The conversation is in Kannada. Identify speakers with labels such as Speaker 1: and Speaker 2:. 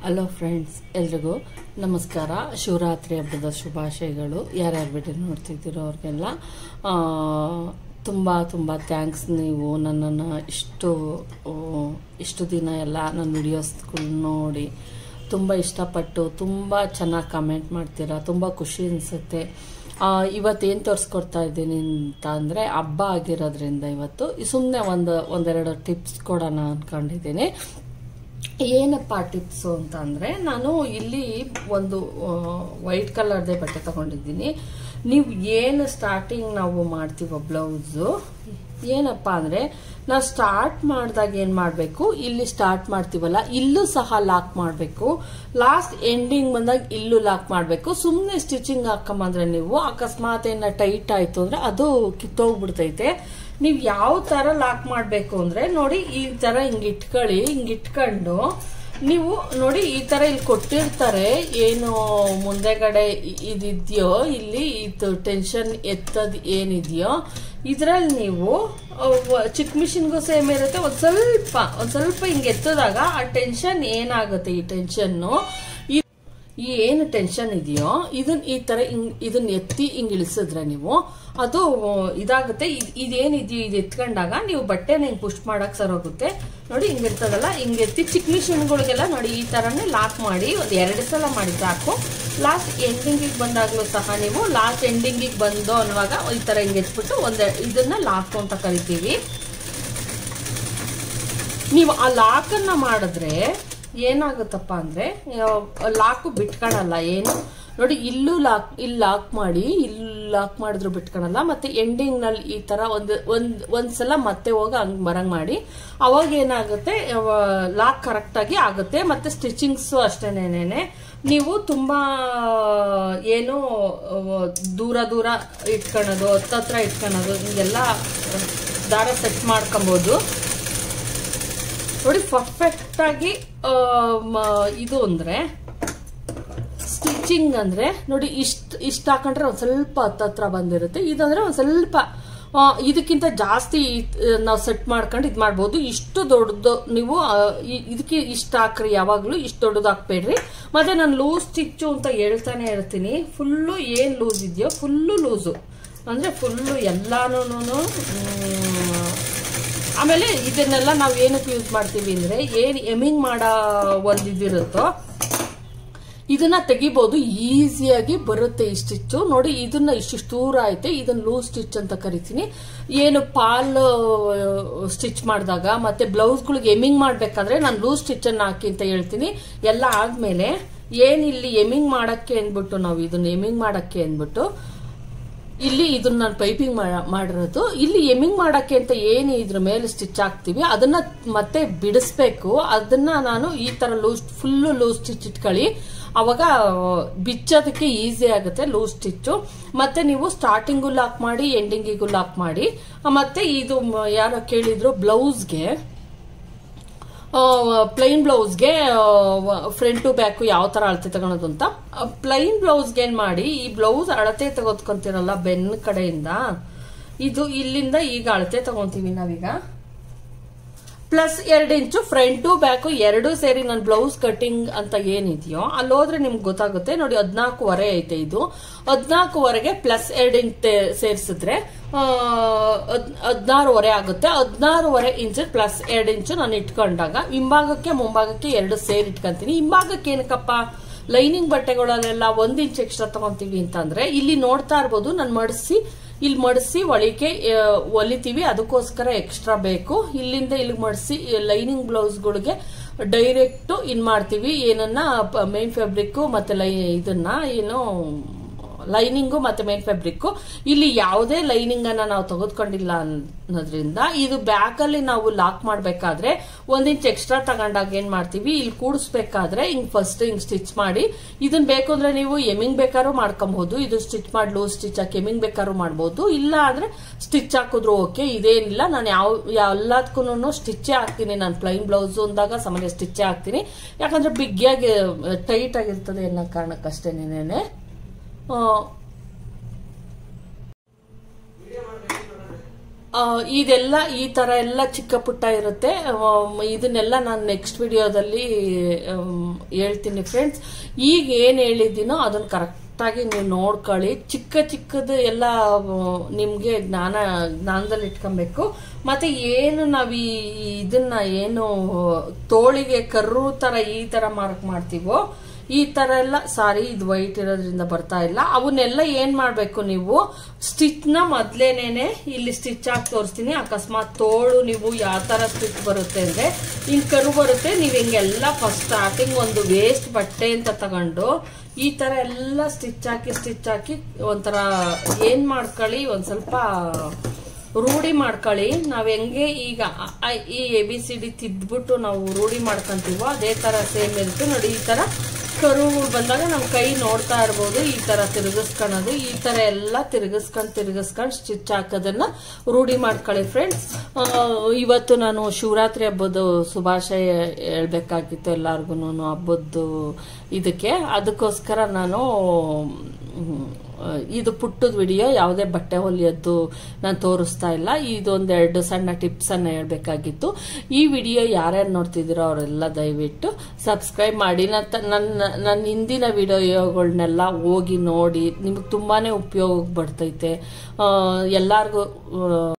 Speaker 1: ಹಲೋ ಫ್ರೆಂಡ್ಸ್ ಎಲ್ರಿಗೂ ನಮಸ್ಕಾರ ಶಿವರಾತ್ರಿ ಹಬ್ಬದ ಶುಭಾಶಯಗಳು ಯಾರ್ಯಾರು ವಿಡಿಯೋ ನೋಡ್ತಿದ್ದೀರೋ ಅವ್ರಿಗೆಲ್ಲ ಆ, ತುಂಬ ತುಂಬ ಥ್ಯಾಂಕ್ಸ್ ನೀವು ನನ್ನನ್ನು ಇಷ್ಟು ಆ, ಇಷ್ಟು ದಿನ ಎಲ್ಲ ನನ್ನ ವಿಡಿಯೋಸ್ಗಳು ನೋಡಿ ತುಂಬ ಇಷ್ಟಪಟ್ಟು ತುಂಬ ಚೆನ್ನಾಗಿ ಕಮೆಂಟ್ ಮಾಡ್ತೀರಾ ತುಂಬ ಖುಷಿ ಅನಿಸುತ್ತೆ ಇವತ್ತೇನು ತೋರಿಸ್ಕೊಡ್ತಾ ಇದ್ದೀನಿ ಅಂತ ಅಂದರೆ ಹಬ್ಬ ಆಗಿರೋದ್ರಿಂದ ಇವತ್ತು ಸುಮ್ಮನೆ ಒಂದು ಒಂದೆರಡು ಟಿಪ್ಸ್ ಕೊಡೋಣ ಅಂದ್ಕೊಂಡಿದ್ದೀನಿ ಏನಪ್ಪ ಟಿಪ್ಸು ಅಂತ ಅಂದರೆ ನಾನು ಇಲ್ಲಿ ಒಂದು ವೈಟ್ ಕಲರ್ದೇ ಬಟ್ಟೆ ತಗೊಂಡಿದ್ದೀನಿ ನೀವು ಏನು ಸ್ಟಾರ್ಟಿಂಗ್ ನಾವು ಮಾಡ್ತೀವೋ ಬ್ಲೌಸು ಏನಪ್ಪ ಅಂದರೆ ನಾವು ಸ್ಟಾರ್ಟ್ ಮಾಡಿದಾಗ ಏನು ಮಾಡಬೇಕು ಇಲ್ಲಿ ಸ್ಟಾರ್ಟ್ ಮಾಡ್ತೀವಲ್ಲ ಇಲ್ಲೂ ಸಹ ಲಾಕ್ ಮಾಡಬೇಕು ಲಾಸ್ಟ್ ಎಂಡಿಂಗ್ ಬಂದಾಗ ಇಲ್ಲೂ ಲಾಕ್ ಮಾಡಬೇಕು ಸುಮ್ಮನೆ ಸ್ಟಿಚಿಂಗ್ ಹಾಕೊಂಬಂದ್ರೆ ನೀವು ಅಕಸ್ಮಾತ್ ಏನ ಟೈಟ್ ಆಯಿತು ಅಂದರೆ ಅದು ಕಿತ್ತೋಗ್ಬಿಡ್ತೈತೆ ನೀವು ಯಾವ ತರ ಲಾಕ್ ಮಾಡಬೇಕು ಅಂದ್ರೆ ನೋಡಿ ಈ ತರ ಹಿಂಗ್ ಇಟ್ಕೊಳ್ಳಿ ಹಿಂಗ್ ಇಟ್ಕೊಂಡು ನೀವು ನೋಡಿ ಈ ತರ ಇಲ್ಲಿ ಕೊಟ್ಟಿರ್ತಾರೆ ಏನು ಮುಂದೆಗಡೆ ಇ- ಇದಿದ್ಯೋ ಇಲ್ಲಿ ಇದು ಟೆನ್ಷನ್ ಎತ್ತದ್ ಏನಿದೆಯೋ ಇದ್ರಲ್ಲಿ ನೀವು ಅಹ್, ಚಿಕ್ಕ ಮಿಷಿನ್ಗೂ ಸೇಮ್ ಇರುತ್ತೆ ಒಂದ್ ಸ್ವಲ್ಪ ಒಂದ್ ಸ್ವಲ್ಪ ಹಿಂಗ್ ಎತ್ತದಾಗ ಆ ಟೆನ್ಷನ್ ಏನಾಗುತ್ತೆ ಈ ಟೆನ್ಷನ್ನು ಈ ಏನು ಟೆನ್ಷನ್ ಇದೆಯೋ ಇದನ್ನ ಈ ತರ ಹಿಂಗ್ ಇದನ್ನ ಎತ್ತಿ ಹಿಂಗ್ ಇಳಿಸಿದ್ರೆ ನೀವು ಅದು ಇದಾಗುತ್ತೆ ಇದ್- ಇದೇನಿದೆಯೋ ಇದು ಎತ್ಕೊಂಡಾಗ ನೀವು ಬಟ್ಟೆನ ಹಿಂಗ್ ಪುಷ್ ಮಾಡಕ್ ಸರೋಗುತ್ತೆ ನೋಡಿ ಹಿಂಗ್ ಇರ್ತದಲ್ಲ ಹಿಂಗ್ ಎತ್ತಿ ಚಿಕ್ಕ ಮಿಷನ್ಗಳಿಗೆಲ್ಲ ನೋಡಿ ಈ ತರನೇ ಲಾಕ್ ಮಾಡಿ ಒಂದ್ ಎರಡು ಸಲ ಮಾಡಿ ಸಾಕು ಲಾಸ್ಟ್ ಎಂಡಿಂಗಿಗೆ ಬಂದಾಗ್ಲೂ ಸಹ ನೀವು ಲಾಸ್ಟ್ ಎಂಡಿಂಗಿಗೆ ಬಂದು ಅನ್ನುವಾಗ ಈ ತರ ಹಿಂಗ್ ಎತ್ಬಿಟ್ಟು ಒಂದ್ ಇದನ್ನ ಲಾಕ್ ಅಂತ ಕರಿತೀವಿ ನೀವು ಆ ಲಾಕನ್ನ ಮಾಡಿದ್ರೆ ಏನಾಗುತ್ತಪ್ಪ ಅಂದ್ರೆ ಲಾಕು ಬಿಟ್ಕೊಳಲ್ಲ ಏನು ನೋಡಿ ಇಲ್ಲೂ ಲಾಕ್ ಇಲ್ಲಿ ಲಾಕ್ ಮಾಡಿ ಇಲ್ಲಿ ಲಾಕ್ ಮಾಡಿದ್ರು ಬಿಟ್ಕೊಳಲ್ಲ ಮತ್ತೆ ಎಂಡಿಂಗ್ ನಲ್ಲಿ ಈ ತರ ಒಂದ್ ಒಂದ್ ಒಂದ್ಸಲ ಮತ್ತೆ ಹೋಗಿ ಹಂಗ್ ಬರಂಗ್ ಮಾಡಿ ಅವಾಗ ಏನಾಗುತ್ತೆ ಲಾಕ್ ಕರೆಕ್ಟ್ ಆಗಿ ಆಗುತ್ತೆ ಮತ್ತೆ ಸ್ಟಿಚಿಂಗ್ಸ್ ಅಷ್ಟೇನೇನೆ ನೀವು ತುಂಬಾ ಏನು ಅಹ್, ದೂರ ದೂರ ಇಟ್ಕೊಳೋದು ಹತ್ತತ್ರ ಇಟ್ಕೊಳೋದು ಹಿಂಗೆಲ್ಲ ದಾರ ಸೆಟ್ ಮಾಡ್ಕೊಬಹುದು ನೋಡಿ ಪರ್ಫೆಕ್ಟ್ ಆಗಿ ಆ, ಮ- ಇದು ಅಂದ್ರೆ ಸ್ಟಿಚಿಂಗ್ ಅಂದ್ರೆ ನೋಡಿ ಇಷ್ಟ ಇಷ್ಟ ಹಾಕೊಂಡ್ರೆ ಒಂದ್ ಸ್ವಲ್ಪ ಹತ್ತತ್ರ ಬಂದಿರುತ್ತೆ ಇದಂದ್ರೆ ಒಂದ್ ಸ್ವಲ್ಪ ಆ, ಇದಕ್ಕಿಂತ ಜಾಸ್ತಿ ನಾವು ಸೆಟ್ ಮಾಡ್ಕೊಂಡು ಇದು ಮಾಡ್ಬೋದು ಇಷ್ಟು ದೊಡ್ಡದು ನೀವು ಆ, ಇ- ಇದಕ್ಕೆ ಇಷ್ಟ ಹಾಕ್ರಿ ಯಾವಾಗ್ಲೂ ಇಷ್ಟು ದೊಡ್ಡದು ಹಾಕ್ಬೇಡ್ರಿ ಮತ್ತೆ ನಾನು ಲೂಸ್ ಸ್ಟಿಚ್ಚು ಅಂತ ಹೇಳ್ತಾನೆ ಇರ್ತೀನಿ ಫುಲ್ಲು ಏನ್ ಲೂಸ್ ಇದೆಯೋ ಫುಲ್ಲು ಲೂಸು ಅಂದ್ರೆ ಫುಲ್ಲು ಎಲ್ಲಾನು ಆಮೇಲೆ ಇದನ್ನೆಲ್ಲ ನಾವು ಏನಕ್ಕೆ ಯೂಸ್ ಮಾಡ್ತೀವಿ ಅಂದ್ರೆ ಏನ್ ಎಮಿಂಗ್ ಮಾಡೋ ಒಂದ್ ಇದಿರುತ್ತೋ ಇದನ್ನ ತೆಗಿಬಹುದು ಈಸಿಯಾಗಿ ಬರುತ್ತೆ ಈ ಸ್ಟಿಚ್ಚು ನೋಡಿ ಇದನ್ನ ಇಷ್ಟಿಷ್ಟು ದೂರ ಐತೆ ಇದನ್ನ ಲೂಸ್ ಸ್ಟಿಚ್ ಅಂತ ಕರಿತೀನಿ ಏನು ಪಾಲ್ ಸ್ಟಿಚ್ ಮಾಡಿದಾಗ ಮತ್ತೆ ಬ್ಲೌಸ್ಗಳಿಗೆ ಎಮಿಂಗ್ ಮಾಡ್ಬೇಕಾದ್ರೆ ನಾನು ಲೂಸ್ ಸ್ಟಿಚ್ ಅನ್ನ ಹಾಕಿ ಅಂತ ಹೇಳ್ತೀನಿ ಎಲ್ಲ ಆದ್ಮೇಲೆ ಏನಿಲ್ಲಿ ಎಮಿಂಗ್ ಮಾಡಕ್ಕೆ ಅಂದ್ಬಿಟ್ಟು ನಾವು ಇದನ್ನ ಎಮಿಂಗ್ ಮಾಡಕ್ಕೆ ಅಂದ್ಬಿಟ್ಟು ಇಲ್ಲಿ ಇದನ್ನ ನಾನು ಪೈಪಿಂಗ್ ಮಾಡಿರೋದು ಇಲ್ಲಿ ಎಮಿಂಗ್ ಮಾಡಕ್ಕೆ ಅಂತ ಏನು ಇದ್ರ ಮೇಲೆ ಸ್ಟಿಚ್ ಹಾಕ್ತಿವಿ ಅದನ್ನ ಮತ್ತೆ ಬಿಡಿಸ್ಬೇಕು ಅದನ್ನ ನಾನು ಈ ತರ ಲೂಸ್ ಫುಲ್ ಲೂಸ್ ಸ್ಟಿಚ್ ಇಟ್ಕೊಳ್ಳಿ ಅವಾಗ ಬಿಚ್ಚೋದಕ್ಕೆ ಈಸಿ ಆಗುತ್ತೆ ಲೂಸ್ ಸ್ಟಿಚ್ಚು ಮತ್ತೆ ನೀವು ಸ್ಟಾರ್ಟಿಂಗು ಲಾಕ್ ಮಾಡಿ ಎಂಡಿಂಗಿಗೂ ಲಾಕ್ ಮಾಡಿ ಮತ್ತೆ ಇದು ಮ- ಯಾರೋ ಕೇಳಿದ್ರು ಬ್ಲೌಸ್ಗೆ ಪ್ಲೈನ್ ಬ್ಲೌಸ್ಗೆ ಫ್ರಂಟ್ ಟು ಬ್ಯಾಕ್ ಯಾವ ತರ ಅಳತೆ ತಗೊಳೋದು ಅಂತ ಪ್ಲೈನ್ ಬ್ಲೌಸ್ಗೆ ಏನ್ ಮಾಡಿ ಈ ಬ್ಲೌಸ್ ಅಳತೆ ತಗೋದ್ಕೊಂತೀರಲ್ಲ ಬೆನ್ ಕಡೆಯಿಂದ ಇದು ಇಲ್ಲಿಂದ ಈಗ ಅಳತೆ ತಗೊಂತೀವಿ ನಾವೀಗ ಪ್ಲಸ್ ಎರಡು ಇಂಚು ಫ್ರಂಟು ಬ್ಯಾಕು ಎರಡು ಸೇರಿ ನನ್ನ ಬ್ಲೌಸ್ ಕಟಿಂಗ್ ಅಂತ ಏನಿದೆಯೋ ಅಲ್ಲಿ ಹೋದ್ರೆ ನಿಮ್ಗೆ ಗೊತ್ತಾಗುತ್ತೆ ನೋಡಿ ಹದ್ನಾಲ್ಕೂವರೆ ಐತೆ ಇದು ಹದ್ನಾಲ್ಕೂವರೆಗೆ ಪ್ಲಸ್ ಎರಡು ಇಂಚ್ ಸೇರಿಸಿದ್ರೆ ಹದಿನಾರೂವರೆ ಆಗುತ್ತೆ ಹದಿನಾರೂವರೆ ಇಂಚ್ ಪ್ಲಸ್ ಎರಡು ಇಂಚು ನಾನು ಇಟ್ಕೊಂಡಾಗ ಹಿಂಭಾಗಕ್ಕೆ ಮುಂಭಾಗಕ್ಕೆ ಎರಡು ಸೇರಿ ಇಟ್ಕೊಂತೀನಿ ಹಿಂಭಾಗಕ್ಕೆ ಏನಕ್ಕಪ್ಪ ಲೈನಿಂಗ್ ಬಟ್ಟೆಗಳಲ್ಲೆಲ್ಲ ಒಂದ್ ಇಂಚ್ ಎಕ್ಸ್ಟ್ರಾ ತಗೊಂತೀವಿ ಅಂತಂದ್ರೆ ಇಲ್ಲಿ ನೋಡ್ತಾ ಇರ್ಬೋದು ನಾನು ಮಡಿಸಿ ಇಲ್ಲಿ ಮಡಿಸಿ ಒಳಿಕೆ ಆ, ಹೊಲಿತೀವಿ ಅದಕ್ಕೋಸ್ಕರ ಎಕ್ಸ್ಟ್ರಾ ಬೇಕು ಇಲ್ಲಿಂದ ಇಲ್ಲಿಗೆ ಮಡಿಸಿ ಲೈನಿಂಗ್ ಬ್ಲೌಸ್ಗಳಿಗೆ ಡೈರೆಕ್ಟ್ ಇನ್ ಮಾಡ್ತೀವಿ ಏನನ್ನ ಮೈನ್ ಫ್ಯಾಬ್ರಿಕ್ ಮತ್ತೆ ಲೈ ಇದನ್ನ ಏನು ಲೈನಿಂಗು ಮತ್ತೆ ಮೇನ್ ಫ್ಯಾಬ್ರಿಕ್ ಇಲ್ಲಿ ಯಾವುದೇ ಲೈನಿಂಗ್ ಅನ್ನ ನಾವು ತೆಗೆದುಕೊಂಡಿಲ್ಲ ಅನ್ನೋದ್ರಿಂದ ಇದು ಬ್ಯಾಕ್ ಅಲ್ಲಿ ನಾವು ಲಾಕ್ ಮಾಡ್ಬೇಕಾದ್ರೆ ಒಂದ್ ಇಂಚ್ ಎಕ್ಸ್ಟ್ರಾ ತಗೊಂಡಾಗ ಏನ್ ಮಾಡ್ತೀವಿ ಇಲ್ಲಿ ಕೂಡಿಸ್ಬೇಕಾದ್ರೆ ಹಿಂಗ್ ಫಸ್ಟ್ ಹಿಂಗ್ ಸ್ಟಿಚ್ ಮಾಡಿ ಇದನ್ ಬೇಕು ಅಂದ್ರೆ ನೀವು ಎಮಿಂಗ್ ಬೇಕಾದ್ರೂ ಮಾಡ್ಕೊಬಹುದು ಇದು ಸ್ಟಿಚ್ ಮಾಡಿ ಲೂಸ್ ಸ್ಟಿಚ್ ಹಾಕಿ ಎಮಿಂಗ್ ಬೇಕಾದ್ರೂ ಮಾಡ್ಬೋದು ಇಲ್ಲ ಅಂದ್ರೆ ಸ್ಟಿಚ್ ಹಾಕಿದ್ರು ಓಕೆ ಇದೇನಿಲ್ಲ ನಾನು ಯಾವ ಎಲ್ಲದಕ್ಕೂ ಸ್ಟಿಚ್ಚೇ ಹಾಕ್ತೀನಿ ನಾನು ಪ್ಲೈನ್ ಬ್ಲೌಸ್ ಅಂದಾಗ ಸಾಮಾನ್ಯ ಸ್ಟಿಚ್ಚೇ ಹಾಕ್ತೀನಿ ಯಾಕಂದ್ರೆ ಬಿಗ್ಗಿಯಾಗಿ ಟೈಟ್ ಆಗಿರ್ತದೆ ಅನ್ನೋ ಕಾರಣಕ್ಕಷ್ಟೇನೇನೆ ಆ, ಆ, ಇದೆಲ್ಲ ಈ ತರ ಎಲ್ಲ ಚಿಕ್ಕ ಪುಟ್ಟ ಇರುತ್ತೆ ಆಮ್, ಇದನ್ನೆಲ್ಲ ನಾನು ನೆಕ್ಸ್ಟ್ ವಿಡಿಯೋದಲ್ಲಿ ಆಮ್, ಹೇಳ್ತೀನಿ ಫ್ರೆಂಡ್ಸ್ ಈಗ ಏನ್ ಹೇಳಿದ್ದೀನೋ ಅದನ್ನ ಕರೆಕ್ಟಾಗಿ ನೀವು ನೋಡ್ಕೊಳ್ಳಿ ಚಿಕ್ಕ ಚಿಕ್ಕದು ಎಲ್ಲ ಆ, ನಿಮ್ಗೆ ಜ್ಞಾನ ಜ್ಞಾನದಲ್ಲಿ ಇಟ್ಕೊಬೇಕು ಮತ್ತೆ ಏನು ನಾವ್ ಈ ಇದನ್ನ ಏನು ತೋಳಿಗೆ ಕರ್ರು ತರ ಈ ತರ ಮಾರ್ಕ್ ಮಾಡ್ತೀವೋ ಈ ತರ ಎಲ್ಲ ಸಾರಿ ಇದು ವೈಟ್ ಇರೋದ್ರಿಂದ ಬರ್ತಾ ಇಲ್ಲ ಅವನ್ನೆಲ್ಲ ಏನ್ ಮಾಡ್ಬೇಕು ನೀವು ಸ್ಟಿಚ್ ನ ಮೊದ್ಲೇನೇನೆ ಇಲ್ಲಿ ಸ್ಟಿಚ್ ಹಾಕಿ ತೋರಿಸ್ತೀನಿ ಅಕಸ್ಮಾತ್ ತೋಳು ನೀವು ಯಾವ ತರ ಸ್ಟಿಚ್ ಬರುತ್ತೆ ಅಂದ್ರೆ ಹಿಂಗ್ ಕರು ಬರುತ್ತೆ ನೀವ್ ಹಿಂಗೆಲ್ಲ ಫಸ್ಟ್ ಸ್ಟಾರ್ಟಿಂಗ್ ಒಂದು ವೇಸ್ಟ್ ಬಟ್ಟೆ ಅಂತ ತಗೊಂಡು ಈ ತರ ಎಲ್ಲ ಸ್ಟಿಚ್ ಹಾಕಿ ಸ್ಟಿಚ್ ಹಾಕಿ ಒಂಥರ ಏನ್ ಮಾಡ್ಕೊಳ್ಳಿ ಒಂದ್ ಸ್ವಲ್ಪ ರೂಢಿ ಮಾಡ್ಕೊಳ್ಳಿ ನಾವ್ ಹೆಂಗೆ ಈಗ ಅ, ಆ, ಈ ಎ ಬಿ ಸಿ ಡಿ ತಿದ್ಬಿಟ್ಟು ನಾವು ರೂಢಿ ಮಾಡ್ಕೊಂತೀವೋ ಅದೇ ತರ ಸೇಮ್ ಇರುತ್ತೆ ನೋಡಿ ಈ ತರ ಕರು ಬಂದಾಗ ನಮ್ಮ ಕೈ ನೋಡ್ತಾ ಇರ್ಬೋದು ಈ ತರ ತಿರುಗಿಸ್ಕೊಳೋದು ಈ ತರ ಎಲ್ಲ ತಿರುಗಿಸ್ಕೊಂಡ್ ತಿರುಗಿಸ್ಕೊಂಡ್ ಸ್ಟಿಚ್ ಹಾಕೋದನ್ನ ರೂಢಿ ಮಾಡ್ಕೊಳ್ಳಿ ಫ್ರೆಂಡ್ಸ್ ಇವತ್ತು ನಾನು ಶಿವರಾತ್ರಿ ಹಬ್ಬದ ಶುಭಾಶಯ ಹೇಳ್ಬೇಕಾಗಿತ್ತು ಎಲ್ಲಾರ್ಗು ಹಬ್ಬದ್ದು ಇದಕ್ಕೆ ಅದಕ್ಕೋಸ್ಕರ ನಾನು ಹ್ಮ್, ಇದು ಪುಟ್ಟದ ವಿಡಿಯೋ ಯಾವುದೇ ಬಟ್ಟೆ ಹೊಲಿಯೋದು ನಾನು ತೋರಿಸ್ತಾ ಇಲ್ಲ ಇದೊಂದೆರಡು ಸಣ್ಣ ಟಿಪ್ಸ್ ಅನ್ನ ಹೇಳ್ಬೇಕಾಗಿತ್ತು ಈ ವಿಡಿಯೋ ಯಾರ್ಯಾರು ನೋಡ್ತಿದ್ದೀರೋ ಅವರೆಲ್ಲ ದಯವಿಟ್ಟು ಸಬ್ಸ್ಕ್ರೈಬ್ ಮಾಡಿ ನನ್ನ ನನ್ನ ನನ್ನ ಹಿಂದಿನ ವಿಡಿಯೋಗಳನ್ನೆಲ್ಲ ಹೋಗಿ ನೋಡಿ ನಿಮ್ಗೆ ತುಂಬಾನೇ ಉಪಯೋಗ ಬರ್ತೈತೆ ಎಲ್ಲಾರ್ಗು